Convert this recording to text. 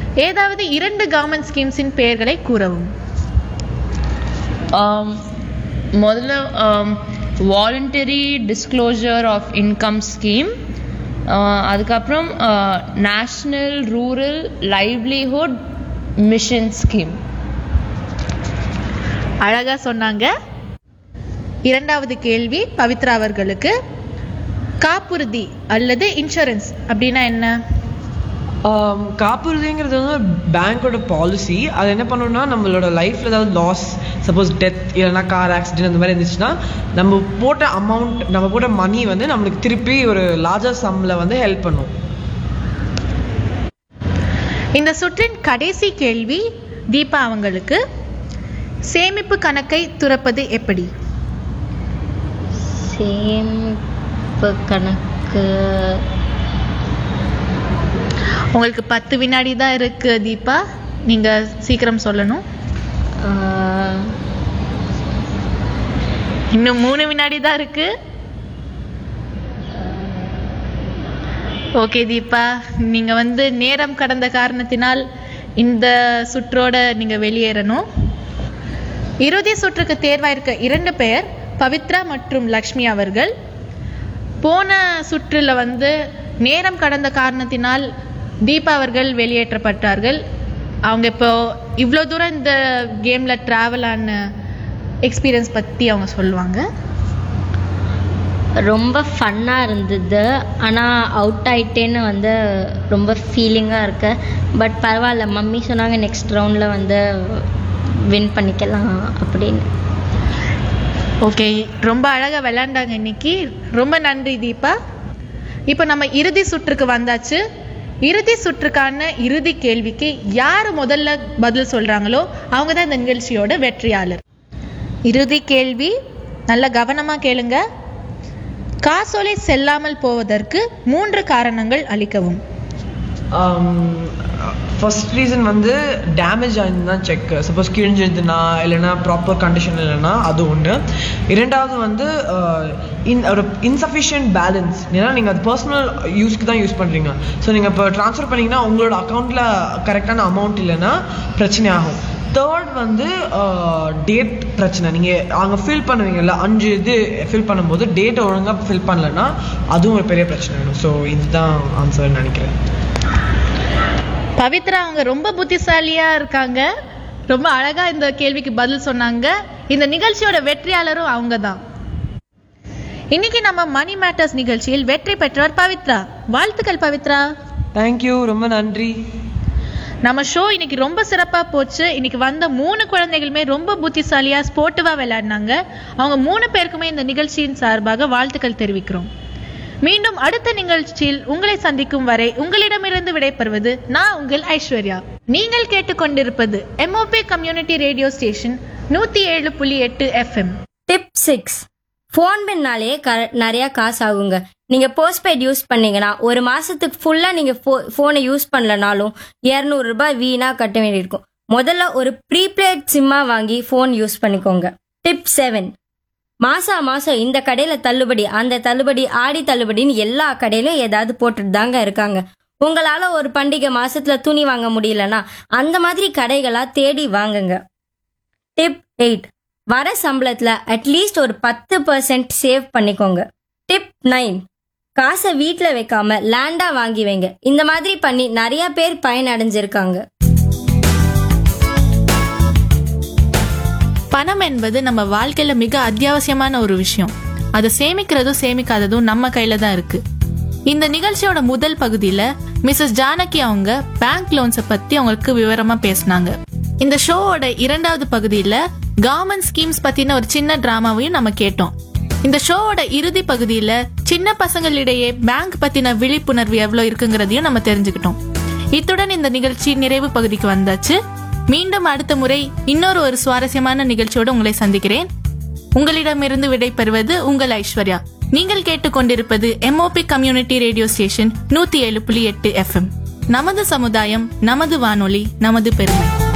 ஏதாவது இரண்டு கவர்மெண்ட் ஸ்கீம்ஸின் பெயர்களை கூறவும் um, முதல்ல voluntary disclosure of income scheme அதுக்கப்புறம் national rural livelihood mission scheme அழகா சொன்னாங்க இரண்டாவது கேள்வி பவித்ரா அவர்களுக்கு காப்புறுதி அல்லது இன்சூரன்ஸ் அப்படின்னா என்ன ஆம், காப்புறுதிங்கிறது வந்து ஒரு பேங்க்கோட பாலிசி அது என்ன பண்ணணும்னா நம்மளோட லைஃப்பில் ஏதாவது லாஸ் சப்போஸ் டெத் இல்லைனா கார் ஆக்சிடென்ட் அந்த மாதிரி இருந்துச்சுன்னா நம்ம போட்ட அமௌண்ட் நம்ம போட்ட மணி வந்து நம்மளுக்கு திருப்பி ஒரு லார்ஜர் சம்மில் வந்து ஹெல்ப் பண்ணும் இந்த சுற்றின் கடைசி கேள்வி தீபா அவங்களுக்கு சேமிப்பு கணக்கை துறப்பது எப்படி சேமிப்பு கணக்கு உங்களுக்கு பத்து வினாடி தான் இருக்கு தீபா நீங்க சீக்கிரம் சொல்லணும் ஆஹ், இன்னும் மூணு வினாடி தான் இருக்கு ஓகே தீபா நீங்க வந்து நேரம் கடந்த காரணத்தினால் இந்த சுற்றோட நீங்க வெளியேறணும் இறுதி சுற்றுக்கு தேர்வாயிருக்க இரண்டு பேர் பவித்ரா மற்றும் லக்ஷ்மி அவர்கள் போன சுற்றுல வந்து நேரம் கடந்த காரணத்தினால் தீபா அவர்கள் வெளியேற்றப்பட்டார்கள் அவங்க இப்போ இவ்வளோ தூரம் இந்த கேம்ல டிராவல் ஆன எக்ஸ்பீரியன்ஸ் பத்தி அவங்க சொல்லுவாங்க ரொம்ப ஃபன்னாக இருந்தது ஆனால் அவுட் ஆயிட்டேன்னு வந்து ரொம்ப ஃபீலிங்காக இருக்கு பட் பரவாயில்ல மம்மி சொன்னாங்க நெக்ஸ்ட் ரவுண்டில் வந்து வின் பண்ணிக்கலாம் அப்படின்னு ஓகே ரொம்ப அழகா விளையாண்டாங்க இன்னைக்கு ரொம்ப நன்றி தீபா இப்போ நம்ம இறுதி சுற்றுக்கு வந்தாச்சு இறுதி சுற்றுக்கான இறுதி கேள்விக்கு யார் முதல்ல பதில் சொல்றாங்களோ அவங்க தான் இந்த நிகழ்ச்சியோட வெற்றியாளர் இறுதி கேள்வி நல்ல கவனமா கேளுங்க காசோலை செல்லாமல் போவதற்கு மூன்று காரணங்கள் அளிக்கவும் ஃபர்ஸ்ட் ரீசன் வந்து டேமேஜ் ஆயிருந்தா செக் சப்போஸ் கிழிஞ்சிருந்துன்னா இல்லைன்னா ப்ராப்பர் கண்டிஷன் இல்லைன்னா அது ஒன்று இரண்டாவது வந்து ஆஹ், இன் ஒரு இன்சஃபிஷியன்ட் பேலன்ஸ் ஏன்னா நீங்கள் அது பர்சனல் யூஸ்க்கு தான் யூஸ் பண்ணுறீங்க ஸோ நீங்கள் இப்போ ட்ரான்ஸ்ஃபர் பண்ணீங்கன்னா உங்களோட அக்கௌண்ட்டில் கரெக்டான அமௌண்ட் இல்லைன்னா பிரச்சனை ஆகும் தேர்ட் வந்து டேட் பிரச்சனை நீங்கள் அங்கே ஃபில் பண்ணுவீங்கல்ல அஞ்சு இது ஃபில் பண்ணும்போது டேட் ஒழுங்காக ஃபில் பண்ணலன்னா அதுவும் ஒரு பெரிய பிரச்சனை வரும் ஸோ இதுதான் ஆன்சர்னு நினைக்கிறேன் பவித்ரா அவங்க ரொம்ப புத்திசாலியா இருக்காங்க ரொம்ப அழகா இந்த கேள்விக்கு பதில் சொன்னாங்க இந்த நிகழ்ச்சியோட வெற்றியாளரும் அவங்க தான் இன்னைக்கு நம்ம மணி மேட்டர்ஸ் நிகழ்ச்சியில் வெற்றி பெற்றவர் பவித்ரா வாழ்த்துக்கள் பவித்ரா தேங்க்யூ ரொம்ப நன்றி நம்ம ஷோ இன்னைக்கு ரொம்ப சிறப்பா போச்சு இன்னைக்கு வந்த மூணு குழந்தைகளுமே ரொம்ப புத்திசாலியா ஸ்போர்ட்டிவா விளையாடினாங்க அவங்க மூணு பேருக்குமே இந்த நிகழ்ச்சியின் சார்பாக வாழ்த்துக்கள் தெரிவிக்கிறோம் மீண்டும் அடுத்த நிகழ்ச்சியில் உங்களை சந்திக்கும் வரை உங்களிடமிருந்து விடைபெறுவது நான் உங்கள் ஐஸ்வர்யா நீங்கள் கேட்டுக்கொண்டிருப்பது எம்ஓபி கம்யூனிட்டி ரேடியோ ஸ்டேஷன் நூத்தி ஏழு புள்ளி எட்டு எஃப்எம் டிப் சிக்ஸ் ஃபோன் பின்னாலே க நிறைய காசு ஆகுங்க நீங்க போஸ்ட்பெய்ட் யூஸ் பண்ணீங்கன்னா ஒரு மாசத்துக்கு ஃபுல்லா நீங்க ஃபோனை யூஸ் பண்ணலனாலும் இரநூறு ரூபாய் வீணா கட்ட வேண்டியிருக்கும் முதல்ல ஒரு ப்ரீபெய்ட் சிம்மா வாங்கி ஃபோன் யூஸ் பண்ணிக்கோங்க டிப் செவன் மாசா மாசம் இந்த கடையில தள்ளுபடி அந்த தள்ளுபடி ஆடி தள்ளுபடின்னு எல்லா கடையிலும் ஏதாவது போட்டுட்டு தாங்க இருக்காங்க உங்களால ஒரு பண்டிகை மாசத்துல துணி வாங்க முடியலன்னா அந்த மாதிரி கடைகளா தேடி வாங்குங்க டிப் எயிட் வர சம்பளத்துல அட்லீஸ்ட் ஒரு பத்து பர்சன்ட் சேவ் பண்ணிக்கோங்க டிப் நைன் காசை வீட்டில் வைக்காம லேண்டா வாங்கி வைங்க இந்த மாதிரி பண்ணி நிறைய பேர் பயனடைஞ்சிருக்காங்க பணம் என்பது நம்ம வாழ்க்கையில மிக அத்தியாவசியமான ஒரு விஷயம் அதை சேமிக்கிறதும் சேமிக்காததும் நம்ம கையில தான் இருக்கு இந்த நிகழ்ச்சியோட முதல் பகுதியில மிஸ்ஸஸ் ஜானகி அவங்க பேங்க் லோன்ஸை பத்தி அவங்களுக்கு விவரமா பேசினாங்க இந்த ஷோவோட இரண்டாவது பகுதியில கவர்மெண்ட் ஸ்கீம்ஸ் பத்தின ஒரு சின்ன டிராமாவையும் நம்ம கேட்டோம் இந்த ஷோவோட இறுதி பகுதியில சின்ன பசங்களிடையே பேங்க் பத்தின விழிப்புணர்வு எவ்வளவு இருக்குங்கிறதையும் நம்ம தெரிஞ்சுக்கிட்டோம் இத்துடன் இந்த நிகழ்ச்சி நிறைவு பகுதிக்கு வந்தாச்சு மீண்டும் அடுத்த முறை இன்னொரு ஒரு சுவாரஸ்யமான நிகழ்ச்சியோடு உங்களை சந்திக்கிறேன் உங்களிடமிருந்து விடை பெறுவது உங்கள் ஐஸ்வர்யா நீங்கள் கேட்டுக்கொண்டிருப்பது எம்ஓபி கம்யூனிட்டி ரேடியோ ஸ்டேஷன் நூத்தி ஏழு புள்ளி எட்டு எஃப்எம் நமது சமுதாயம் நமது வானொலி நமது பெருமை